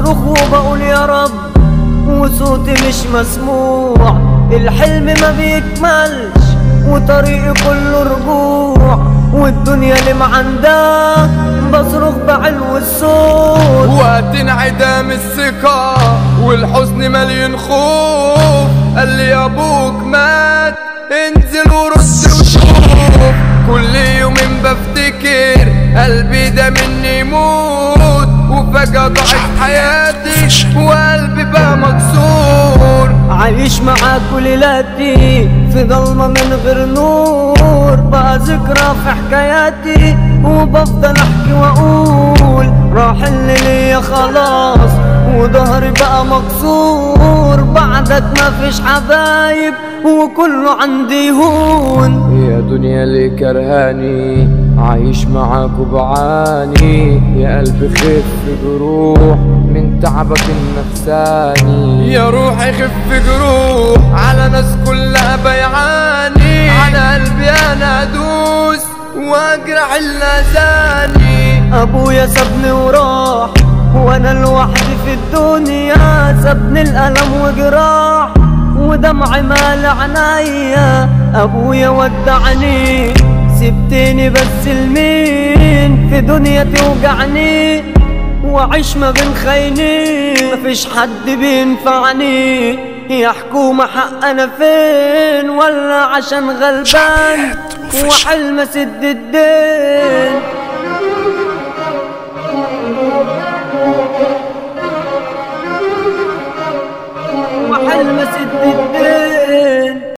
بصرخ وبقول يا رب وصوتي مش مسموع الحلم ما بيكملش وطريقي كله رجوع والدنيا اللي معندها بصرخ بعلو الصوت وقت انعدام الثقة والحزن مليان خوف قال لي ابوك مات انزل ورد وشوف كل يومين بفتكر قلبي ده مني يموت وفجأة ضاعت حياتي وقلبي بقى مكسور عايش معاكوا ليلاتي في ضلمة من غير نور بقى ذكرى في حكاياتي وبفضل احكي واقول راح اللي ليا خلاص وظهري بقى مكسور بعدك مفيش حبايب وكله عندي هون يا دنيا اللي كرهاني عايش معاك وبعاني يا قلبي خف جروح من تعبك النفساني يا روحي خف جروح على ناس كلها بيعاني على قلبي انا ادوس واجرح اللساني ابويا سابني وراح وانا لوحدي في الدنيا سابني الالم وجراح ودمعي مال عينيا ابويا ودعني سبتني بس لمين في دنيا توجعني وعيش ما بين خاينين مفيش حد بينفعني يا حكومة حق انا فين ولا عشان غلبان وحلم سد الدين